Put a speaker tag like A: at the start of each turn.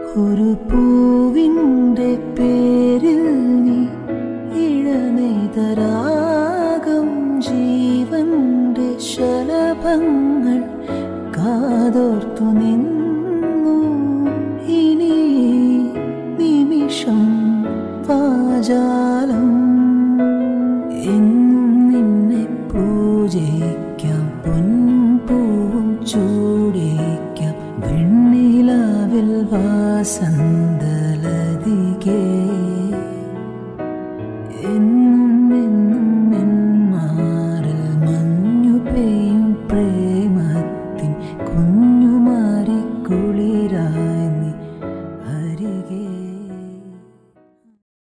A: ഒരു പൂവിൻ്റെ പേരിൽ നീ ഇഴനെയ്തരാഗം ജീവന്റെ ശലഭങ്ങൾ കാതോർത്തു നിന്നു ഇനി ഈ നിമിഷം വാചാലം എന്നും നിന്നെ പൂജയിക്കാം പൊൻപൂവും ചൂടിക്കാം വെണ്ണിലാവിൽ വാസന്ത